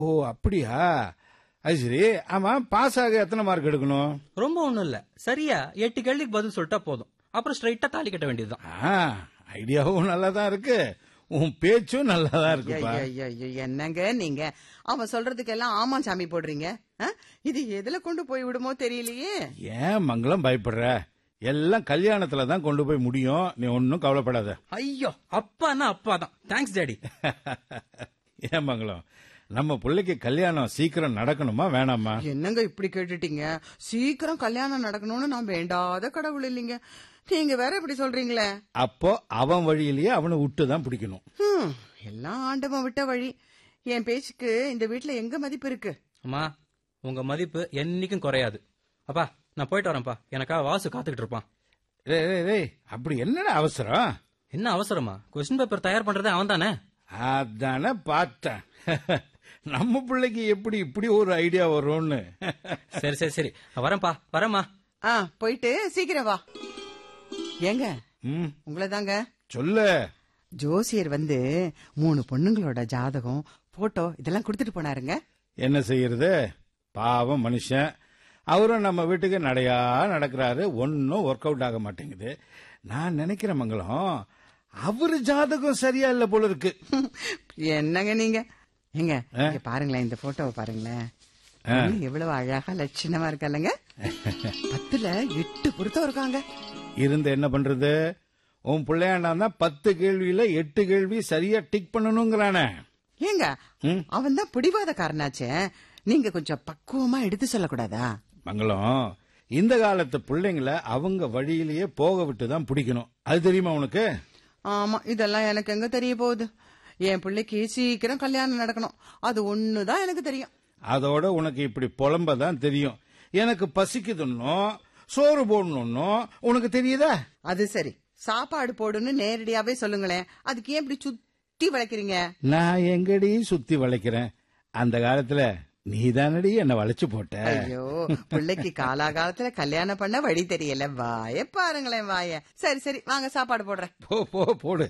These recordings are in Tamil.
ஓ அப்படியா அது சரி ஆமா பாஸ் ஆக எத்தனை மார்க் எடுக்கணும் ரொம்ப ஒண்ணும் இல்ல சரியா எட்டு கேள்விக்கு பதில் சொல்லிட்டா போதும் அப்புறம் ஸ்ட்ரைட்டா தாலி கட்ட வேண்டியதுதான் ஆ, ஐடியாவும் நல்லா தான் இருக்கு உன் பேச்சும் நல்லா தான் இருக்குப்பா ஐயா, ஐயா, ஐயா, என்னங்க நீங்க அவன் சொல்றதுக்கெல்லாம் ஆமா சாமி போடுறீங்க ஆ? இது எதுல கொண்டு போய் விடுமோ தெரியலையே ஏன் மங்களம் பயப்படுற எல்லாம் கல்யாணத்துல தான் கொண்டு போய் முடியும் நீ ஒன்னும் கவலைப்படாத ஐயோ அப்பான்னா அப்பா தான் தேங்க்ஸ் டாடி ஏன் மங்களம் நம்ம பிள்ளைக்கு கல்யாணம் சீக்கிரம் நடக்கணுமா வேணாமா என்னங்க இப்படி கேட்டுட்டீங்க சீக்கிரம் கல்யாணம் நடக்கணும்னு நான் வேண்டாத கடவுள் இல்லைங்க நீங்க வேற இப்படி சொல்றீங்களே அப்போ அவன் வழியிலேயே அவனை விட்டு தான் பிடிக்கணும் ஹம், எல்லாம் ஆண்டவன் விட்ட வழி என் பேச்சுக்கு இந்த வீட்ல எங்க மதிப்பு இருக்கு அம்மா உங்க மதிப்பு என்னைக்கும் குறையாது அப்பா நான் போயிட்டு வரேன்ப்பா எனக்காக வாசு காத்துக்கிட்டு இருப்பான் டேய், டேய், டேய், அப்படி என்னடா அவசரம் என்ன அவசரமா கொஸ்டின் பேப்பர் தயார் பண்றதே அவன் தானே அதானே பார்த்தேன் நம்ம பிள்ளைக்கு எப்படி இப்படி ஒரு ஐடியா வரும்னு சரி சரி சரி வரேன்ப்பா வரேம்மா ஆ போயிட்டு சீக்கிரம் வா ஏங்க ம், உங்களை தாங்க சொல்லு ஜோசியர் வந்து மூணு பொண்ணுங்களோட ஜாதகம் போட்டோ இதெல்லாம் கொடுத்துட்டு போனாருங்க என்ன செய்யறது பாவம் மனுஷன் அவரும் நம்ம வீட்டுக்கு நடையா நடக்கிறாரு ஒன்னும் ஒர்க் அவுட் ஆக மாட்டேங்குது நான் நினைக்கிற மங்களம் அவரு ஜாதகம் சரியா இல்ல போல இருக்கு என்னங்க நீங்க ஏங்க இங்க பாருங்களேன் இந்த போட்டோவை பாருங்களேன் பொண்ணு எவ்வளவு அழகா லட்சணமா இருக்கல்லங்க பத்துல எட்டு பொருத்தம் இருக்காங்க இருந்து என்ன பண்றது உன் பிள்ளையாண்டான் தான் பத்து கேள்வியில எட்டு கேள்வி சரியா டிக் பண்ணணுங்கிறானே ஏங்க ம். அவன் தான் பிடிவாதக்காரனாச்சே நீங்க கொஞ்சம் பக்குவமா எடுத்து சொல்லக்கூடாதா மங்களம் இந்த காலத்து பிள்ளைங்கள அவங்க வழியிலேயே போக விட்டு தான் பிடிக்கணும் அது தெரியுமா உனக்கு ஆமா இதெல்லாம் எனக்கு எங்க தெரிய போகுது என் பிள்ளைக்கு சீக்கிரம் கல்யாணம் நடக்கணும் அது ஒண்ணுதான் எனக்கு தெரியும் அதோட உனக்கு இப்படி புலம்ப தான் தெரியும் எனக்கு பசிக்குதுன்னோ சோறு போடணும்னோ உனக்கு தெரியுதா அது சரி சாப்பாடு போடுன்னு நேரடியாவே சொல்லுங்களேன் அதுக்கு ஏன் இப்படி சுத்தி வளைக்கிறீங்க நான் எங்கடி சுத்தி வளைக்கிறேன் அந்த காலத்துல நீ தானடி என்ன வளைச்சு போட்ட ஐயோ பிள்ளைக்கு காலாகாலத்துல கல்யாணம் பண்ண வழி தெரியல வாய பாருங்களேன் வாய சரி சரி வாங்க சாப்பாடு போடுறேன் போ போ போடு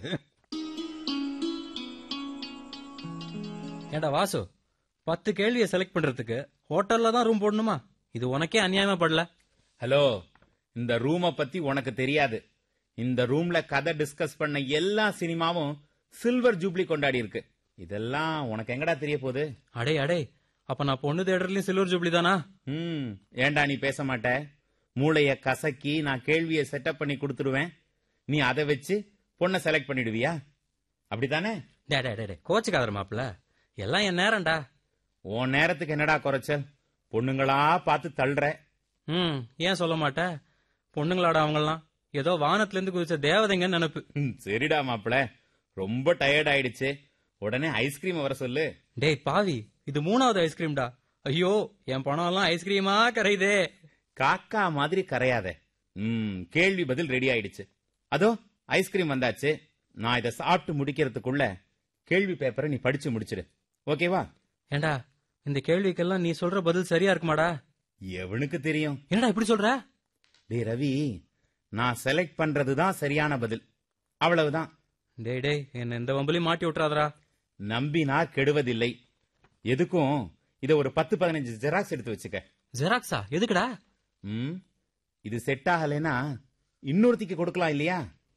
ஏண்டா வாசு பத்து கேள்வியை செலக்ட் பண்றதுக்கு ஹோட்டல்ல தான் ரூம் போடணுமா இது உனக்கே அநியாயமா படல ஹலோ இந்த ரூம பத்தி உனக்கு தெரியாது இந்த ரூம்ல கதை டிஸ்கஸ் பண்ண எல்லா சினிமாவும் சில்வர் ஜூப்ளி கொண்டாடி இருக்கு இதெல்லாம் உனக்கு எங்கடா தெரிய போகுது அடே அடே அப்ப நான் பொண்ணு தேடுறதுலயும் சில்வர் ஜூப்ளி தானா ம் ஏன்டா நீ பேச மாட்ட மூளைய கசக்கி நான் கேள்வியை செட்டப் பண்ணி கொடுத்துடுவேன் நீ அதை வச்சு பொண்ணை செலக்ட் பண்ணிடுவியா அப்படித்தானே டே டே டே, டே கோச்சுக்காதர மாப்பிள எல்லாம் என் நேரம்டா உன் நேரத்துக்கு என்னடா குறைச்சல் பொண்ணுங்களா பார்த்து தள்ளுற ம் ஏன் சொல்ல மாட்ட பொண்ணுங்களாடா அவங்கெல்லாம் ஏதோ வானத்துல இருந்து குதிச்ச தேவதைங்கன்னு நினைப்பு ம், சரிடா மாப்பிள ரொம்ப டயர்ட் ஆயிடுச்சு உடனே ஐஸ்கிரீம் வர சொல்லு டேய் பாவி இது மூணாவது ஐஸ்கிரீம்டா ஐயோ என் பணம் எல்லாம் ஐஸ்கிரீமா கரையுதே காக்கா மாதிரி கரையாத ம் கேள்வி பதில் ரெடி ஆயிடுச்சு அதோ ஐஸ்கிரீம் வந்தாச்சு நான் இதை சாப்பிட்டு முடிக்கிறதுக்குள்ள கேள்வி பேப்பரை நீ படிச்சு முடிச்சிடு ஓகேவா ஏண்டா இந்த கேள்விக்கெல்லாம் நீ சொல்ற பதில் சரியா இருக்குமாடா எவனுக்கு தெரியும் என்னடா இப்படி சொல்ற டேய் ரவி நான் செலக்ட் பண்றதுதான் சரியான பதில் அவ்வளவுதான் டேய் டேய் என்ன இந்த வம்பலையும் மாட்டி விட்டுறாதடா நம்பினா கெடுவதில்லை எதுக்கும் இதை ஒரு பத்து பதினஞ்சு ஜெராக்ஸ் எடுத்து வச்சுக்க ஜெராக்ஸா எதுக்குடா ம் இது செட் ஆகலைன்னா இன்னொருத்திக்கு கொடுக்கலாம் இல்லையா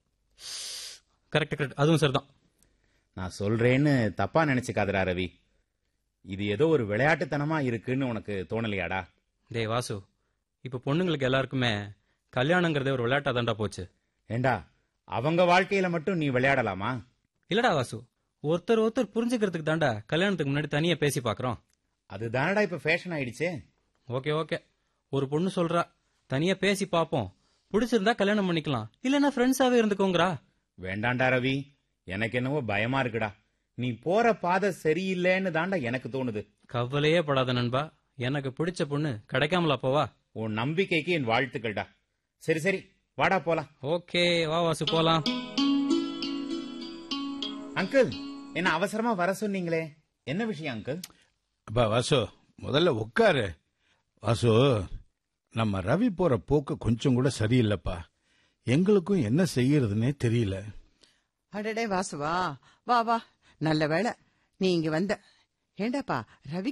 கரெக்ட் கரெக்ட் அதுவும் சரிதான் நான் சொல்றேன்னு தப்பா நினைச்சுக்காதடா ரவி இது ஏதோ ஒரு விளையாட்டுத்தனமா இருக்குன்னு உனக்கு தோணலையாடா டேய் வாசு இப்ப பொண்ணுங்களுக்கு எல்லாருக்குமே கல்யாணங்கிறதே ஒரு விளையாட்டா தாண்டா போச்சு ஏண்டா அவங்க வாழ்க்கையில மட்டும் நீ விளையாடலாமா இல்லடா வாசு ஒருத்தர் ஒருத்தர் புரிஞ்சுக்கிறதுக்கு தாண்டா கல்யாணத்துக்கு முன்னாடி தனியா பேசி பாக்குறோம் அதுதானடா இப்ப ஃபேஷன் ஆயிடுச்சே ஓகே ஓகே ஒரு பொண்ணு சொல்றா தனியா பேசி பாப்போம் பிடிச்சிருந்தா கல்யாணம் பண்ணிக்கலாம் இல்லன்னா ஃப்ரெண்ட்ஸாவே இருந்துக்கோங்கறா வேண்டாண்டா ரவி எனக்கு என்னவோ பயமா இருக்குடா நீ போற பாதை சரியில்லைன்னு தாண்டா எனக்கு தோணுது கவலையே படாத நண்பா எனக்கு பிடிச்ச பொண்ணு கிடைக்காமலா போவா உன் நம்பிக்கைக்கு என் வாழ்த்துக்கள்டா சரி சரி வாடா போலாம் ஓகே வா வாசு போலாம் அங்கிள் என்ன அவசரமா வர சொன்னீங்களே என்ன விஷயம் அங்கிள் அப்பா வாசு முதல்ல உட்காரு வாசு நம்ம ரவி போற போக்கு கொஞ்சம் கூட சரியில்லைப்பா எங்களுக்கும் என்ன செய்யறதுன்னே தெரியல அடடே வாசுவா வா வா நல்ல வேளை நீ இங்க வந்த ஏண்டாப்பா ரவி